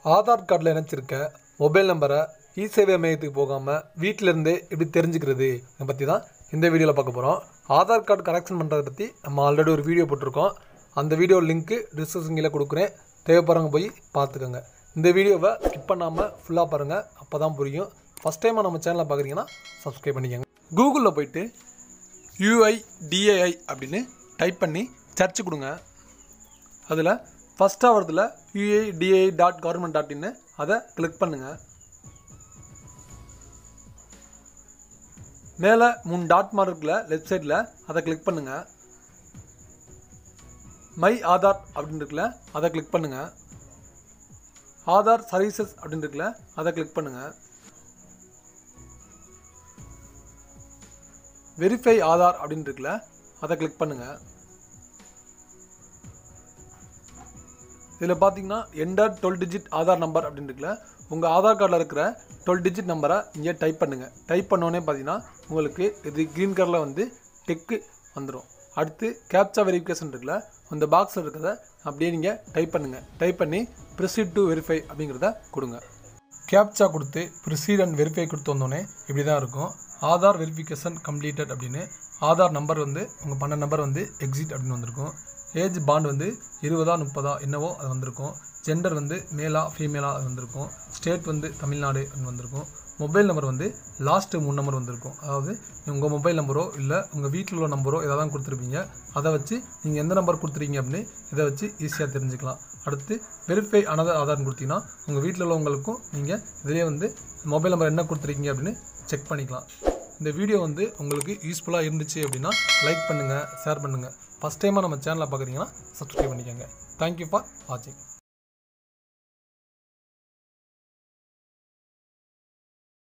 ஆதார் கார்டில் இணைச்சிருக்க மொபைல் நம்பரை இ சேவை மையத்துக்கு போகாமல் வீட்டிலேருந்தே எப்படி தெரிஞ்சுக்கிறது இதை பற்றி தான் இந்த வீடியோவில் பார்க்க போகிறோம் ஆதார் கார்டு கரெக்ஷன் பண்ணுறதை பற்றி நம்ம ஆல்ரெடி ஒரு வீடியோ போட்டிருக்கோம் அந்த வீடியோ லிங்க்கு டிஸ்கிரிப்ஷனில் கொடுக்குறேன் தேவைப்படுறவங்க போய் பார்த்துக்கோங்க இந்த வீடியோவை ஸ்கிப் பண்ணாமல் ஃபுல்லாக பாருங்கள் அப்போ தான் புரியும் ஃபஸ்ட் டைமாக நம்ம சேனலை பார்க்குறீங்கன்னா சப்ஸ்கிரைப் பண்ணிக்கோங்க கூகுளில் போயிட்டு யூஐ டிஏஐ அப்படின்னு டைப் பண்ணி சர்ச் கொடுங்க அதில் ஃபஸ்ட்டாக வரதுல U A D I dot government dot இன்னு அதை கிளிக் பண்ணுங்கள் மேலே மூணு டாட் மாதிரி இருக்குல்ல லெஃப்ட் சைடில் அதை கிளிக் பண்ணுங்கள் மை ஆதார் அப்படின்னு இருக்குல்ல அதை கிளிக் பண்ணுங்கள் ஆதார் சர்வீசஸ் அப்படின்னு இருக்குல்ல அதை கிளிக் பண்ணுங்கள் வெரிஃபை ஆதார் அப்படின்னு இருக்குல்ல அதை கிளிக் பண்ணுங்கள் இதில் பார்த்தீங்கன்னா enter twelve digit Aadhaar number அப்படின்னு இருக்குல்ல உங்கள் ஆதார் கார்டில் இருக்கிற டுவெல் டிஜிட் நம்பரை இங்கே டைப் பண்ணுங்கள் டைப் பண்ணோன்னே பார்த்தீங்கன்னா உங்களுக்கு இது க்ரீன் கலரில் வந்து டெக்கு வந்துடும் அடுத்து கேப்சா வெரிஃபிகேஷன் இருக்குல்ல அந்த பாக்ஸில் இருக்கிறத அப்படியே நீங்கள் டைப் பண்ணுங்கள் டைப் பண்ணி ப்ரிசீட் டு வெரிஃபை அப்படிங்கிறத கொடுங்க கேப்சா கொடுத்து ப்ரிசீட் அண்ட் வெரிஃபை கொடுத்து வந்தோடனே இப்படி தான் இருக்கும் ஆதார் வெரிஃபிகேஷன் கம்ப்ளீட்டட் அப்படின்னு ஆதார் நம்பர் வந்து உங்கள் பண்ண நம்பர் வந்து எக்ஸிட் அப்படின்னு வந்திருக்கும் ஏஜ் பாண்ட் வந்து இருபதா முப்பதா என்னவோ அது வந்திருக்கும் ஜெண்டர் வந்து மேலா ஃபீமேலா அது வந்திருக்கும் ஸ்டேட் வந்து தமிழ்நாடு அப்படின்னு வந்திருக்கும் மொபைல் நம்பர் வந்து லாஸ்ட்டு மூணு நம்பர் வந்திருக்கும் அதாவது உங்கள் மொபைல் நம்பரோ இல்லை உங்கள் வீட்டில் உள்ள நம்பரோ எதாவது தான் கொடுத்துருப்பீங்க அதை வச்சு நீங்கள் எந்த நம்பர் கொடுத்துருக்கீங்க அப்படின்னு இதை வச்சு ஈஸியாக தெரிஞ்சுக்கலாம் அடுத்து வெரிஃபை அனதர் ஆதார்னு கொடுத்தீங்கன்னா உங்கள் வீட்டில் உள்ளவங்களுக்கும் நீங்கள் இதிலே வந்து மொபைல் நம்பர் என்ன கொடுத்துருக்கீங்க அப்படின்னு செக் பண்ணிக்கலாம் இந்த வீடியோ வந்து உங்களுக்கு யூஸ்ஃபுல்லாக இருந்துச்சு அப்படின்னா லைக் பண்ணுங்கள் ஷேர் பண்ணுங்கள் ஃபஸ்ட் டைமாக நம்ம சேனலை பார்க்குறீங்கன்னா சப்ஸ்கிரைப் பண்ணிக்கோங்க தேங்க்யூ ஃபார் வாட்சிங்